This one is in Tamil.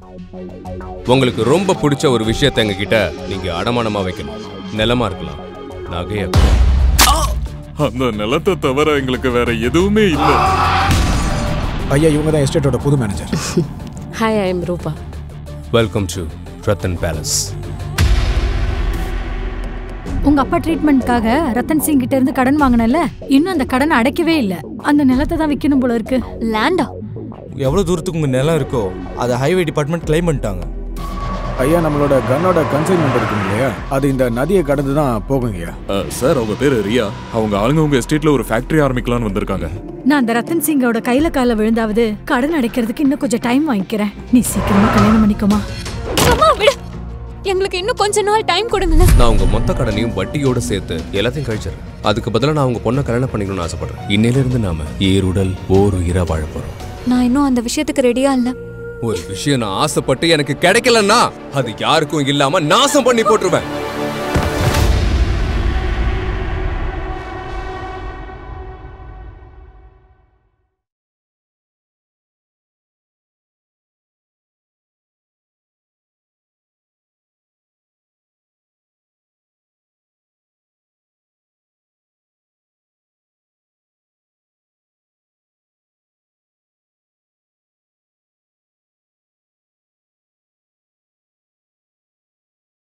உங்களுக்கு ரொம்ப பிடிச்ச ஒரு விஷயத்தை எங்ககிட்ட நீங்க அடமானமா வைக்கணும் நிலமா இருக்கலாம் நகையா இருக்கலாம். அந்த நிலத்தை தவிர எங்களுக்கு வேற எதுவுமே இல்ல ஐயா இவங்க தான் எஸ்டேட்டோட புது manager hi I am Roopa welcome to Rathan palace உங்க அப்பா ட்ரீட்மெண்ட்காக ரத்தன் சிங் கிட்ட இருந்து கடன் வாங்கினல இன்னும் அந்த கடனை அடைக்கவே இல்ல அந்த நிலத்தை தான் விக்கணும் போல இருக்கு லேண்டா எவ்வளோ தூரத்துக்கு உங்கள் நிலம் இருக்கோ அதை ஹைவே டிபார்ட்மெண்ட் கிளைம் பண்ணிட்டாங்க ஐயா நம்மளோட கன்னோட கன்சைன்மெண்ட் இருக்குங்க இல்லையா அது இந்த நதியை கடந்து தான் போகுங்கய்யா அஹ், சார் அவங்க பேரு ரியா அவங்க ஆளுங்க உங்க எஸ்டேட்ல ஒரு ஃபேக்டரி ஆரம்பிக்கலாம்னு வந்திருக்காங்க நான் அந்த ரத்தன் சிங்கோட கையில கால விழுந்தாவது கடன் அடைக்கிறதுக்கு இன்னும் கொஞ்சம் டைம் வாங்கிக்கிறேன் நீ சீக்கிரமா கல்யாணம் பண்ணிக்கோமா அம்மா விடு எங்களுக்கு இன்னும் கொஞ்ச நாள் டைம் கொடுங்களேன் நான் உங்க மொத்த கடனையும் வட்டியோட சேர்த்து எல்லாத்தையும் கழிச்சிடுறேன் அதுக்கு பதிலா நான் உங்க பொண்ணை கல்யாணம் பண்ணிக்கணும்னு ஆசைப்படுறேன் இன்னையில இருந்து நாம ஏருடல் ஓர் உயிரா வாழ போறோம் நான் இன்னும் அந்த விஷயத்துக்கு ரெடியா இல்ல ஒரு விஷயம் நான் ஆசைப்பட்டு எனக்கு கிடைக்கலன்னா அது யாருக்கும் இல்லாம நாசம் பண்ணி போட்டுருவேன்